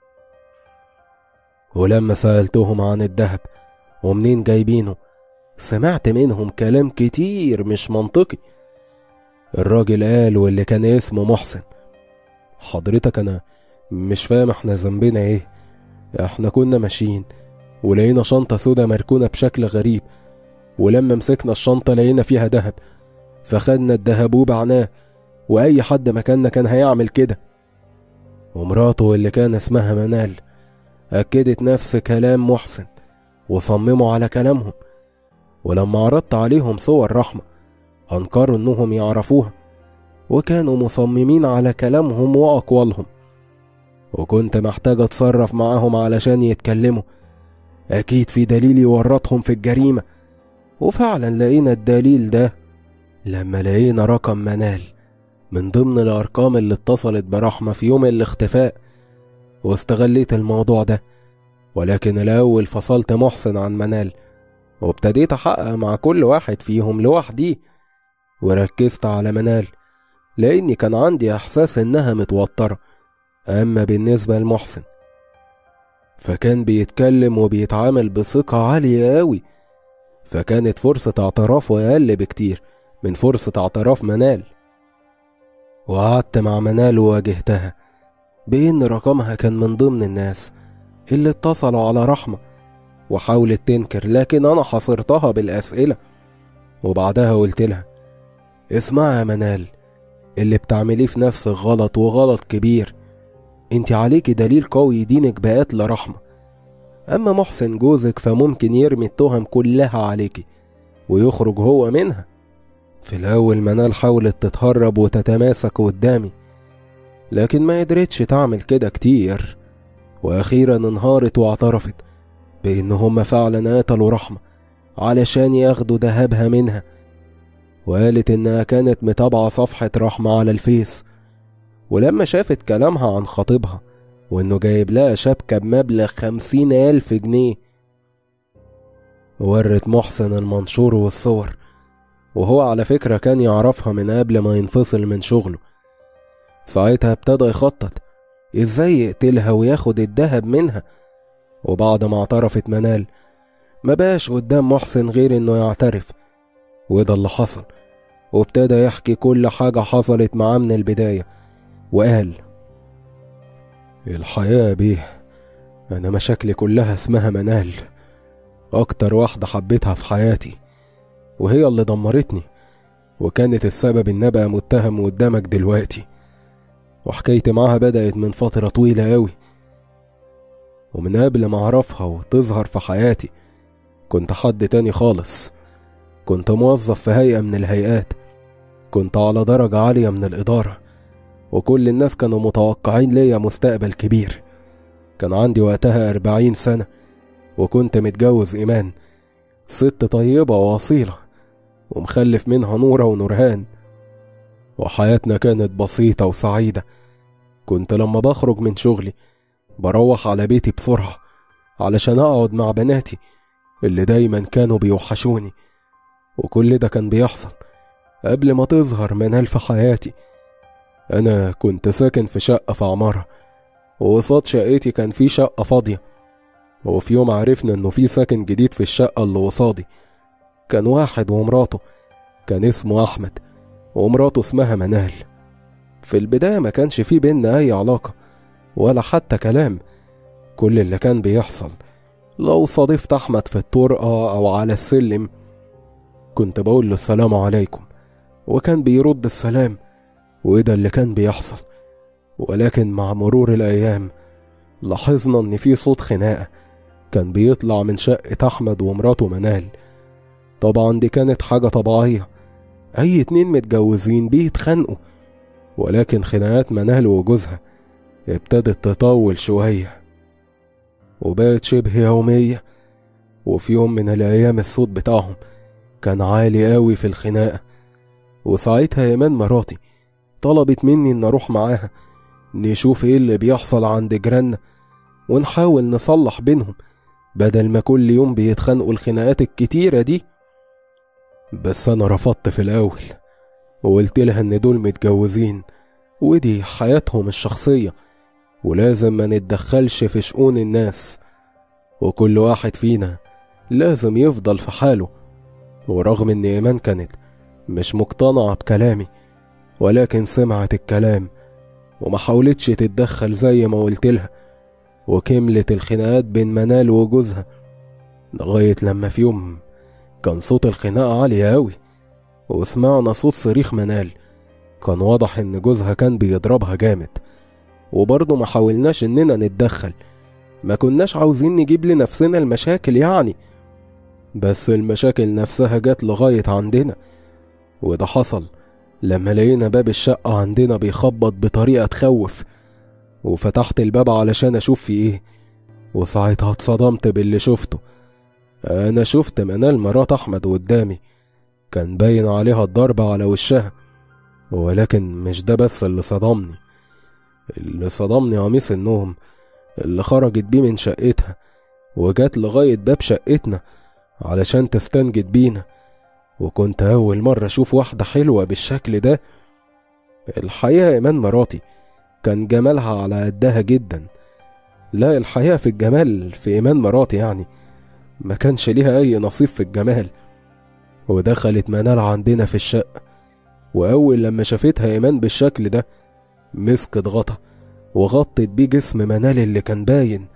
ولما سألتهم عن الدهب ومنين جايبينه سمعت منهم كلام كتير مش منطقي الراجل قال واللي كان اسمه محسن حضرتك انا مش فاهم احنا ذنبنا ايه احنا كنا ماشيين ولقينا شنطة سودا مركونة بشكل غريب ولما مسكنا الشنطة لقينا فيها دهب فخدنا الدهب وبعناه وأي حد مكاننا كان هيعمل كده ومراته اللي كان اسمها منال أكدت نفس كلام محسن وصمموا على كلامهم ولما عرضت عليهم صور رحمة أنكروا إنهم يعرفوها وكانوا مصممين على كلامهم وأقوالهم وكنت محتاج أتصرف معاهم علشان يتكلموا أكيد في دليل يورطهم في الجريمة وفعلا لقينا الدليل ده لما لقينا رقم منال من ضمن الأرقام اللي اتصلت برحمة في يوم الاختفاء واستغليت الموضوع ده ولكن الأول فصلت محسن عن منال وابتديت أحقق مع كل واحد فيهم لوحدي وركزت على منال لأني كان عندي إحساس إنها متوترة أما بالنسبة لمحسن فكان بيتكلم وبيتعامل بثقة عالية أوي فكانت فرصة اعترافه أقل بكتير من فرصة اعتراف منال وقعدت مع منال وواجهتها بإن رقمها كان من ضمن الناس اللي اتصلوا على رحمة وحاولت تنكر لكن أنا حصرتها بالأسئلة وبعدها قلت لها اسمعي يا منال اللي بتعمليه في نفسك غلط وغلط كبير انت عليكي دليل قوي يدينك بقتل رحمة أما محسن جوزك فممكن يرمي التهم كلها عليكي ويخرج هو منها في الأول منال حاولت تتهرب وتتماسك قدامي لكن ما قدرتش تعمل كده كتير وأخيرا انهارت واعترفت بإن هما فعلا قتلوا رحمة علشان ياخدوا دهبها منها وقالت إنها كانت متابعة صفحة رحمة على الفيس ولما شافت كلامها عن خطيبها وإنه جايب لها شبكة بمبلغ خمسين ألف جنيه ورت محسن المنشور والصور وهو على فكرة كان يعرفها من قبل ما ينفصل من شغله ساعتها ابتدى يخطط ازاي يقتلها وياخد الدهب منها وبعد ما اعترفت منال ما بقاش قدام محسن غير انه يعترف وده اللي حصل وابتدى يحكي كل حاجة حصلت معاه من البداية وقال الحياة بيه أنا مشاكلي كلها اسمها منال أكتر واحدة حبيتها في حياتي وهي اللي دمرتني وكانت السبب إن أبقى متهم قدامك دلوقتي وحكايتي معاها بدأت من فترة طويلة أوي ومن قبل ما أعرفها وتظهر في حياتي كنت حد تاني خالص كنت موظف في هيئة من الهيئات كنت على درجة عالية من الإدارة وكل الناس كانوا متوقعين ليا مستقبل كبير كان عندي وقتها أربعين سنة وكنت متجوز إيمان ست طيبة وأصيلة ومخلف منها نورة ونورهان وحياتنا كانت بسيطة وسعيدة كنت لما بخرج من شغلي بروح على بيتي بسرعة علشان أقعد مع بناتي اللي دايما كانوا بيوحشوني وكل ده كان بيحصل قبل ما تظهر منال في حياتي أنا كنت ساكن في شقة في عمارة وقصاد شقتي كان في شقة فاضية وفي يوم عرفنا إنه في ساكن جديد في الشقة اللي قصادي كان واحد ومراته كان اسمه أحمد ومراته اسمها منال في البداية ما كانش في بينا أي علاقة ولا حتى كلام كل اللي كان بيحصل لو صادفت أحمد في الطرقة أو على السلم كنت بقول له السلام عليكم وكان بيرد السلام وده اللي كان بيحصل ولكن مع مرور الأيام لاحظنا إن في صوت خناقة كان بيطلع من شقة أحمد ومراته منال طبعا دي كانت حاجة طبيعية أي اتنين متجوزين بيتخانقوا ولكن خناقات منال وجوزها ابتدت تطول شوية وبقت شبه يومية وفي يوم من الأيام الصوت بتاعهم كان عالي قوي في الخناقة وساعتها إيمان مراتي طلبت مني إن أروح معاها نشوف إيه اللي بيحصل عند جيراننا ونحاول نصلح بينهم بدل ما كل يوم بيتخانقوا الخناقات الكتيرة دي بس أنا رفضت في الأول وقلت لها إن دول متجوزين ودي حياتهم الشخصية ولازم ما نتدخلش في شؤون الناس وكل واحد فينا لازم يفضل في حاله ورغم إن إيمان كانت مش مقتنعة بكلامي ولكن سمعت الكلام وما حاولتش تتدخل زي ما قلت لها وكملت الخناقات بين منال وجوزها لغاية لما في يوم كان صوت الخناقة عالي أوي وسمعنا صوت صريخ منال كان واضح إن جوزها كان بيضربها جامد وبرضه ما حاولناش إننا نتدخل ما كناش عاوزين نجيب لنفسنا المشاكل يعني بس المشاكل نفسها جت لغاية عندنا وده حصل لما لقينا باب الشقة عندنا بيخبط بطريقة تخوف وفتحت الباب علشان أشوف في إيه وساعتها اتصدمت باللي شفته أنا شفت منال مرات أحمد قدامي كان باين عليها الضرب على وشها ولكن مش ده بس اللي صدمني اللي صدمني قميص النوم اللي خرجت بيه من شقتها وجات لغاية باب شقتنا علشان تستنجد بينا وكنت أول مرة أشوف واحدة حلوة بالشكل ده الحقيقة إيمان مراتي كان جمالها على قدها جدا لا الحقيقة في الجمال في إيمان مراتي يعني ما كانش ليها أي نصيب في الجمال ودخلت منال عندنا في الشقة وأول لما شافتها إيمان بالشكل ده مسكت غطا وغطت بيه جسم منال اللي كان باين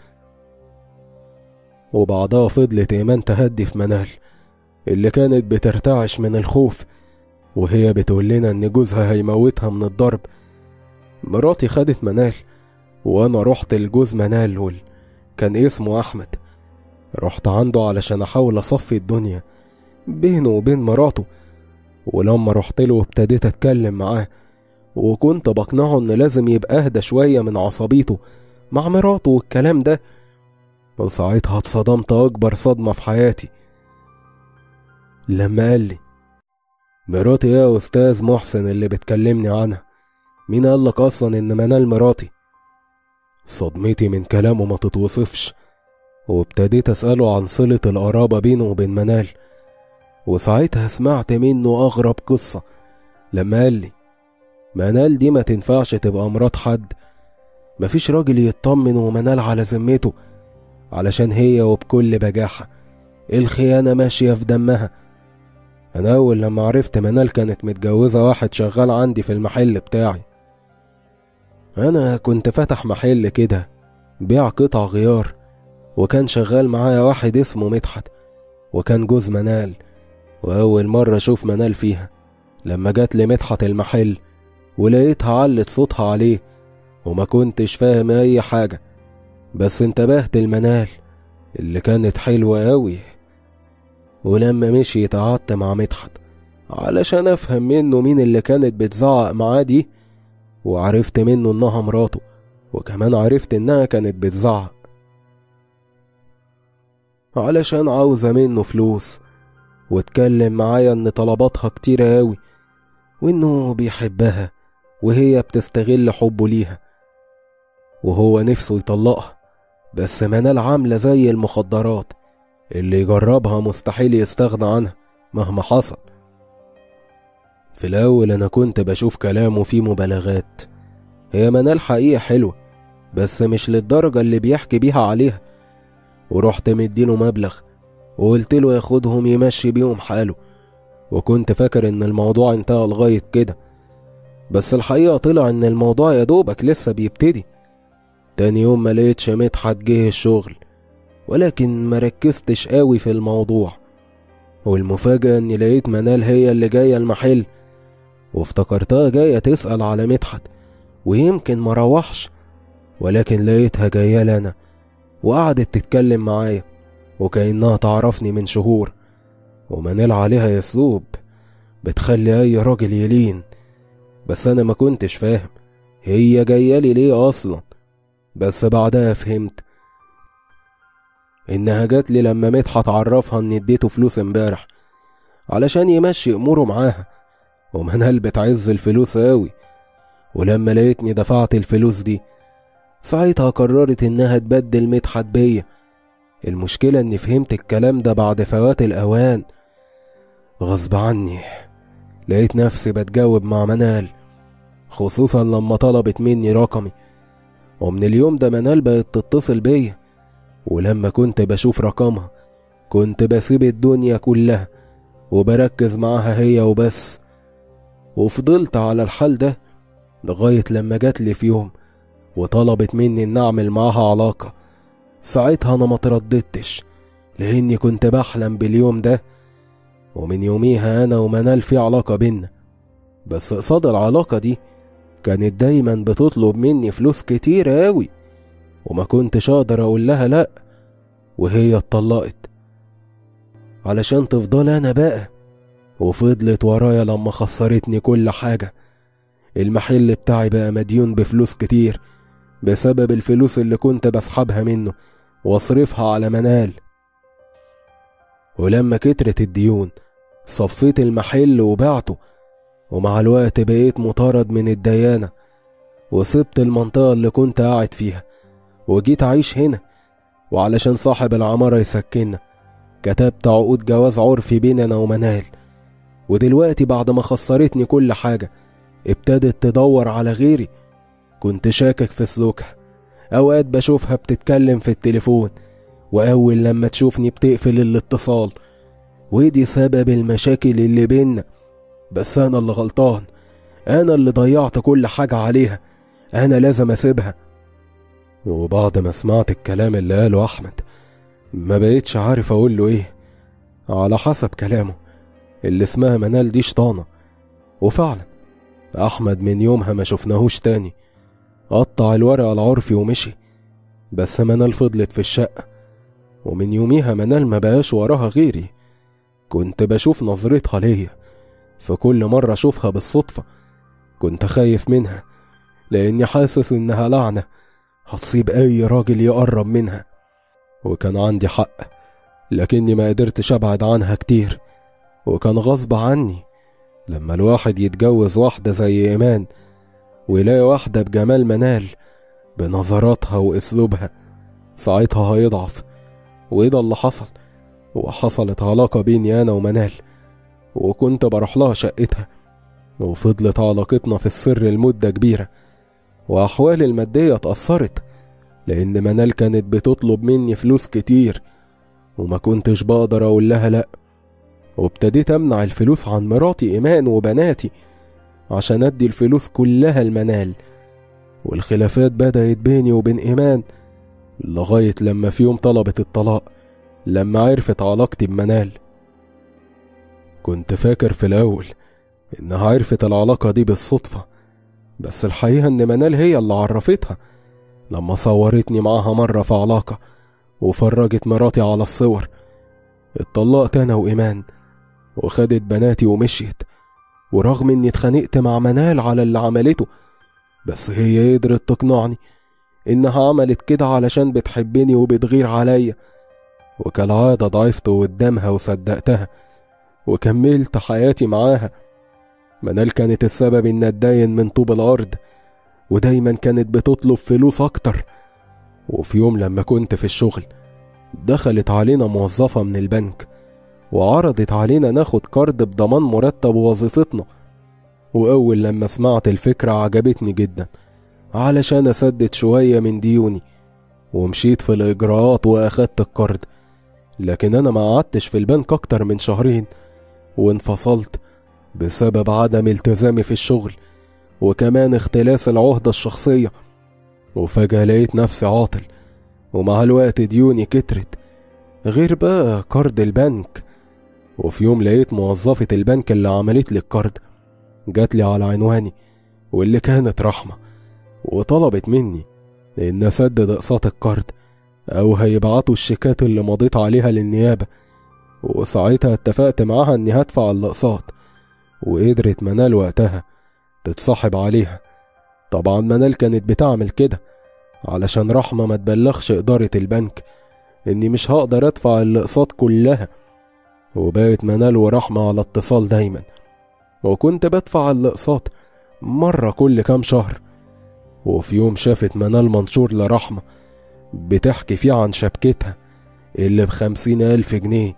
وبعدها فضلت إيمان تهدي في منال اللي كانت بترتعش من الخوف وهي بتقول لنا إن جوزها هيموتها من الضرب مراتي خدت منال وأنا رحت لجوز منال وال... كان اسمه أحمد رحت عنده علشان أحاول أصفي الدنيا بينه وبين مراته ولما رحت له ابتديت أتكلم معاه وكنت بقنعه إن لازم يبقى أهدى شوية من عصبيته مع مراته والكلام ده وساعتها اتصدمت أكبر صدمة في حياتي لما قال لي مراتي يا أستاذ محسن اللي بتكلمني عنها مين قالك أصلا إن منال مراتي صدمتي من كلامه ما تتوصفش وابتديت أسأله عن صلة القرابة بينه وبين منال وساعتها سمعت منه أغرب قصة لما قال لي منال دي ما تنفعش تبقى مرات حد مفيش راجل يطمن ومنال على ذمته علشان هي وبكل بجاحة الخيانة ماشية في دمها أنا أول لما عرفت منال كانت متجوزة واحد شغال عندي في المحل بتاعي أنا كنت فاتح محل كده بيع قطع غيار وكان شغال معايا واحد اسمه مدحت وكان جوز منال وأول مرة أشوف منال فيها لما جات لي مدحت المحل ولقيتها علت صوتها عليه وما كنتش فاهم أي حاجة بس انتبهت المنال اللي كانت حلوة أوي ولما مشيت قعدت مع مدحت علشان أفهم منه مين اللي كانت بتزعق معاه دي وعرفت منه إنها مراته وكمان عرفت إنها كانت بتزعق علشان عاوزة منه فلوس واتكلم معايا إن طلباتها كتيرة أوي وإنه بيحبها وهي بتستغل حبه ليها وهو نفسه يطلقها بس منال عاملة زي المخدرات اللي يجربها مستحيل يستغنى عنها مهما حصل في الأول أنا كنت بشوف كلامه فيه مبالغات هي منال حقيقة حلوة بس مش للدرجة اللي بيحكي بيها عليها ورحت مديله مبلغ وقلت له ياخدهم يمشي بيهم حاله وكنت فاكر إن الموضوع انتهى لغاية كده بس الحقيقة طلع إن الموضوع يا دوبك لسه بيبتدي تاني يوم ما لقيتش مدحت جه الشغل ولكن مركزتش قوي في الموضوع والمفاجأة إني لقيت منال هي اللي جاية المحل وافتكرتها جاية تسأل على مدحت ويمكن مروحش ولكن لقيتها جاية لنا وقعدت تتكلم معايا وكأنها تعرفني من شهور ومنال عليها يسلوب بتخلي أي راجل يلين بس أنا ما كنتش فاهم هي جاية لي ليه أصلا بس بعدها فهمت إنها جات لي لما مدحت عرفها إني اديته فلوس امبارح علشان يمشي أموره معاها ومنال بتعز الفلوس أوي ولما لقيتني دفعت الفلوس دي ساعتها قررت إنها تبدل مدحت بيا المشكلة إني فهمت الكلام ده بعد فوات الأوان غصب عني لقيت نفسي بتجاوب مع منال خصوصا لما طلبت مني رقمي ومن اليوم ده منال بقت تتصل بيا ولما كنت بشوف رقمها كنت بسيب الدنيا كلها وبركز معاها هي وبس وفضلت على الحال ده لغاية لما جات لي في يوم وطلبت مني إن أعمل معاها علاقة ساعتها أنا ما ترددتش لأني كنت بحلم باليوم ده ومن يوميها أنا ومنال في علاقة بينا بس قصاد العلاقة دي كانت دايما بتطلب مني فلوس كتير أوي وما كنتش أقدر أقول لها لأ وهي اتطلقت علشان تفضل أنا بقى وفضلت ورايا لما خسرتني كل حاجة المحل بتاعي بقى مديون بفلوس كتير بسبب الفلوس اللي كنت بسحبها منه واصرفها على منال ولما كترت الديون صفيت المحل وبعته ومع الوقت بقيت مطارد من الديانة وسبت المنطقة اللي كنت قاعد فيها وجيت أعيش هنا وعلشان صاحب العمارة يسكننا كتبت عقود جواز عرفي بيننا ومنال ودلوقتي بعد ما خسرتني كل حاجة ابتدت تدور على غيري كنت شاكك في سلوكها أوقات بشوفها بتتكلم في التليفون وأول لما تشوفني بتقفل الاتصال ودي سبب المشاكل اللي بينا بس أنا اللي غلطان أنا اللي ضيعت كل حاجة عليها أنا لازم أسيبها وبعد ما سمعت الكلام اللي قاله أحمد ما بقيتش عارف أقول له إيه على حسب كلامه اللي اسمها منال دي شطانة وفعلا أحمد من يومها ما شفناهوش تاني قطع الورق العرفي ومشي بس منال فضلت في الشقة ومن يوميها منال ما بقاش وراها غيري كنت بشوف نظرتها ليا في كل مرة أشوفها بالصدفة كنت خايف منها لأني حاسس إنها لعنة هتصيب أي راجل يقرب منها وكان عندي حق لكني ما قدرتش أبعد عنها كتير وكان غصب عني لما الواحد يتجوز واحدة زي إيمان ويلاقي واحدة بجمال منال بنظراتها وأسلوبها ساعتها هيضعف وإيه اللي حصل وحصلت علاقة بيني أنا ومنال وكنت بروح لها شقتها وفضلت علاقتنا في السر لمدة كبيرة وأحوالي المادية اتأثرت لأن منال كانت بتطلب مني فلوس كتير وما كنتش بقدر أقول لها لأ وابتديت أمنع الفلوس عن مراتي إيمان وبناتي عشان أدي الفلوس كلها لمنال والخلافات بدأت بيني وبين إيمان لغاية لما في يوم طلبت الطلاق لما عرفت علاقتي بمنال كنت فاكر في الأول إنها عرفت العلاقة دي بالصدفة بس الحقيقة إن منال هي اللي عرفتها لما صورتني معاها مرة في علاقة وفرجت مراتي على الصور اتطلقت أنا وإيمان وخدت بناتي ومشيت ورغم إني اتخانقت مع منال على اللي عملته بس هي قدرت تقنعني إنها عملت كده علشان بتحبني وبتغير عليا وكالعادة ضعفت قدامها وصدقتها وكملت حياتي معاها منال كانت السبب إن أتداين من طوب الأرض ودايما كانت بتطلب فلوس أكتر وفي يوم لما كنت في الشغل دخلت علينا موظفة من البنك وعرضت علينا ناخد كارد بضمان مرتب وظيفتنا وأول لما سمعت الفكرة عجبتني جدا علشان أسدد شوية من ديوني ومشيت في الإجراءات وأخدت الكارد لكن أنا ما قعدتش في البنك أكتر من شهرين وانفصلت بسبب عدم التزامي في الشغل وكمان اختلاس العهدة الشخصية وفجأة لقيت نفسي عاطل ومع الوقت ديوني كترت غير بقى كارد البنك وفي يوم لقيت موظفة البنك اللي عملت لي الكارد جات لي على عنواني واللي كانت رحمة وطلبت مني إن أسدد أقساط الكارد أو هيبعتوا الشيكات اللي مضيت عليها للنيابة وساعتها اتفقت معاها إني هدفع الأقساط وقدرت منال وقتها تتصاحب عليها طبعا منال كانت بتعمل كده علشان رحمة ما تبلغش إدارة البنك إني مش هقدر أدفع الأقساط كلها وبقت منال ورحمة على اتصال دايما وكنت بدفع الأقساط مرة كل كام شهر وفي يوم شافت منال منشور لرحمة بتحكي فيه عن شبكتها اللي بخمسين ألف جنيه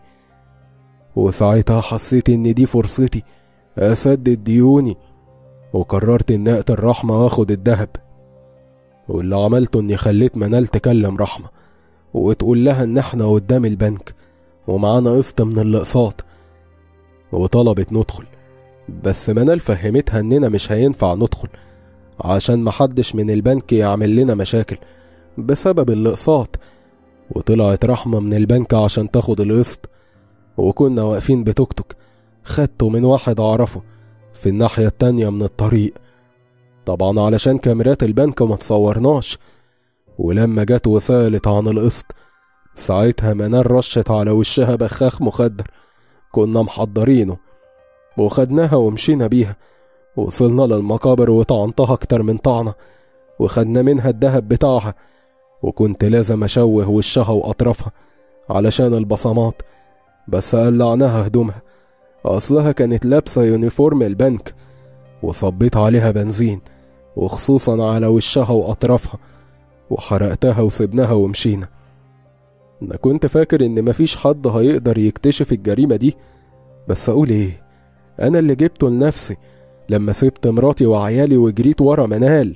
وساعتها حسيت إن دي فرصتي أسدد ديوني وقررت إن أقتل رحمة وآخد الدهب واللي عملته إني خليت منال تكلم رحمة وتقول لها إن إحنا قدام البنك ومعانا قسط من الأقساط وطلبت ندخل بس منال فهمتها إننا مش هينفع ندخل عشان محدش من البنك يعمل لنا مشاكل بسبب الأقساط وطلعت رحمة من البنك عشان تاخد القسط وكنا واقفين بتوك توك خدته من واحد أعرفه في الناحية التانية من الطريق طبعا علشان كاميرات البنك ما تصورناش ولما جت وسألت عن القسط ساعتها منال رشت على وشها بخاخ مخدر كنا محضرينه وخدناها ومشينا بيها وصلنا للمقابر وطعنتها أكتر من طعنة وخدنا منها الدهب بتاعها وكنت لازم أشوه وشها وأطرافها علشان البصمات بس قلعناها هدومها أصلها كانت لابسة يونيفورم البنك وصبيت عليها بنزين وخصوصا على وشها وأطرافها وحرقتها وسبناها ومشينا أنا كنت فاكر إن مفيش حد هيقدر يكتشف الجريمة دي بس أقول إيه أنا اللي جبته لنفسي لما سبت مراتي وعيالي وجريت ورا منال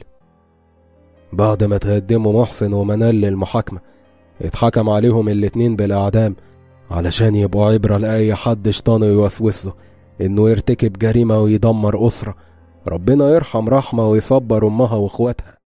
بعد ما تقدموا محسن ومنال للمحاكمة اتحكم عليهم الاتنين بالإعدام علشان يبقوا عبرة لأي حد شيطانه يوسوس له إنه يرتكب جريمة ويدمر أسرة ربنا يرحم رحمة ويصبر أمها وإخواتها